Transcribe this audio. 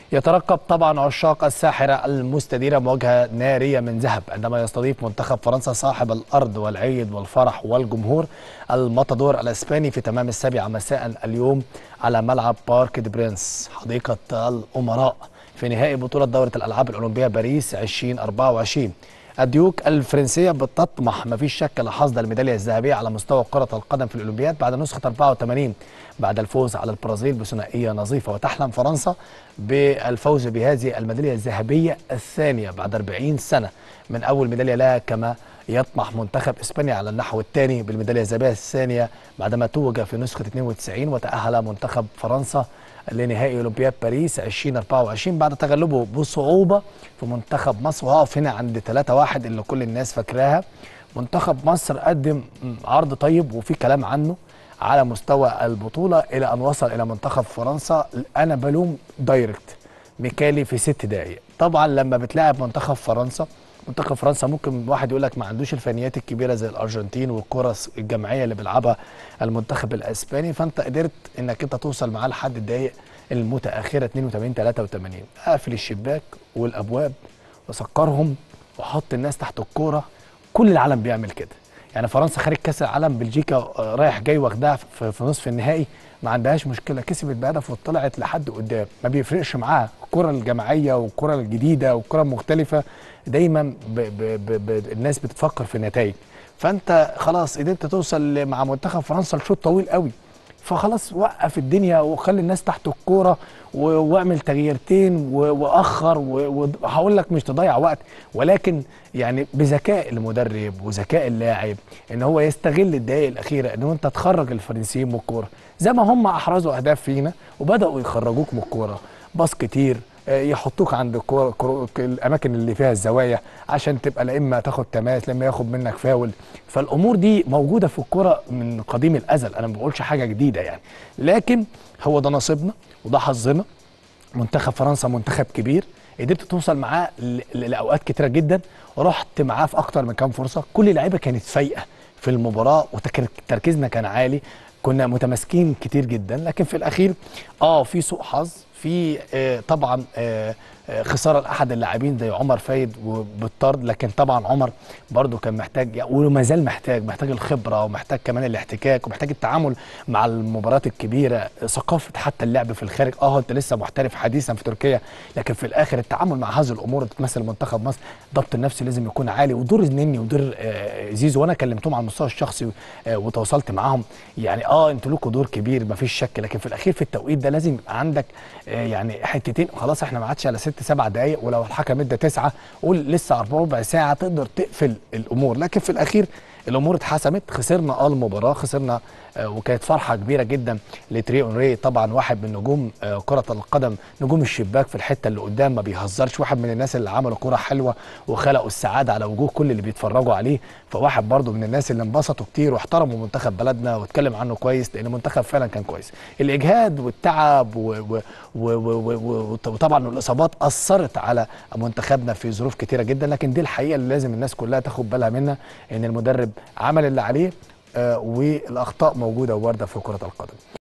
يترقب طبعا عشاق الساحرة المستديرة مواجهة نارية من ذهب عندما يستضيف منتخب فرنسا صاحب الأرض والعيد والفرح والجمهور المطادور الأسباني في تمام السابعة مساء اليوم على ملعب بارك دي برينس حديقة الأمراء في نهائي بطولة دورة الألعاب الأولمبية باريس 2024 الديوك الفرنسية بتطمح مفيش شك لحصد الميدالية الذهبية على مستوى كرة القدم في الأولمبياد بعد نسخة 84 بعد الفوز على البرازيل بثنائية نظيفة وتحلم فرنسا بالفوز بهذه الميدالية الذهبية الثانية بعد 40 سنة من أول ميدالية لها كما يطمح منتخب اسبانيا على النحو الثاني بالميداليه الذهبيه الثانيه بعدما توج في نسخه 92 وتاهل منتخب فرنسا لنهائي اولمبياد باريس 2024 بعد تغلبه بصعوبه في منتخب مصر وهقف هنا عند 3-1 اللي كل الناس فاكراها منتخب مصر قدم عرض طيب وفي كلام عنه على مستوى البطوله الى ان وصل الى منتخب فرنسا انا بلوم دايركت ميكالي في ست دقائق طبعا لما بتلاعب منتخب فرنسا منتخب فرنسا ممكن واحد يقول لك ما عندوش الفنيات الكبيره زي الارجنتين والكره الجماعيه اللي بيلعبها المنتخب الاسباني فانت قدرت انك انت توصل معاه لحد الدقائق المتاخره 82 83 اقفل الشباك والابواب وسكرهم وحط الناس تحت الكوره كل العالم بيعمل كده يعني فرنسا خارج كاس العالم بلجيكا رايح جاي واخدها في نصف النهائي ما عندهاش مشكله كسبت بهدف وطلعت لحد قدام ما بيفرقش معاها الكره الجماعيه والكره الجديده والكره المختلفه دايما ب ب ب ب الناس بتفكر في النتائج فانت خلاص قدرت توصل مع منتخب فرنسا لشوط طويل قوي فخلاص وقف الدنيا وخلي الناس تحت الكوره واعمل تغييرتين واخر وهقول لك مش تضيع وقت ولكن يعني بذكاء المدرب وذكاء اللاعب ان هو يستغل الدقائق الاخيره ان انت تخرج الفرنسيين من الكوره زي ما هم احرزوا اهداف فينا وبداوا يخرجوك من الكوره باص كتير يحطوك عند الكورة الاماكن اللي فيها الزوايا عشان تبقى لا اما تاخد تماس لما ياخد منك فاول فالامور دي موجوده في الكوره من قديم الازل انا ما بقولش حاجه جديده يعني لكن هو ده نصيبنا وده حظنا منتخب فرنسا منتخب كبير قدرت توصل معاه لاوقات كتيره جدا رحت معاه في اكتر من كام فرصه كل اللعيبه كانت فايقه في المباراه وتركيزنا كان عالي كنا متماسكين كتير جدا لكن في الاخير اه في سوء حظ في آه طبعا آه خساره لاحد اللاعبين زي عمر فايد وبالطرد لكن طبعا عمر برده كان محتاج وما زال محتاج محتاج الخبره ومحتاج كمان الاحتكاك ومحتاج التعامل مع المباريات الكبيره ثقافه حتى اللعب في الخارج اه انت لسه محترف حديثا في تركيا لكن في الاخر التعامل مع هذه الامور تمثل منتخب مصر ضبط النفسي لازم يكون عالي ودور النني ودور آه زيزو وانا كلمتهم على المستوى الشخصي وتواصلت معاهم يعني اه انتوا لكم دور كبير ما فيش شك لكن في الاخير في التوقيت ده لازم يبقى عندك يعني حتتين خلاص احنا ما عادش على ست سبع دقائق ولو الحكم ادى تسعه قول لسه ربع ساعه تقدر تقفل الامور لكن في الاخير الامور اتحسمت خسرنا اه المباراه خسرنا آه وكانت فرحه كبيره جدا لتري اونري طبعا واحد من نجوم آه كره القدم نجوم الشباك في الحته اللي قدام ما بيهزرش واحد من الناس اللي عملوا كره حلوه وخلقوا السعاده على وجوه كل اللي بيتفرجوا عليه فواحد برضو من الناس اللي انبسطوا كتير واحترموا منتخب بلدنا واتكلم عنه كويس لان المنتخب فعلا كان كويس الاجهاد والتعب وطبعا الاصابات اثرت على منتخبنا في ظروف كتيره جدا لكن دي الحقيقه اللي لازم الناس كلها تاخد بالها منها ان المدرب عمل اللي عليه آه والاخطاء موجوده ووارده في كره القدم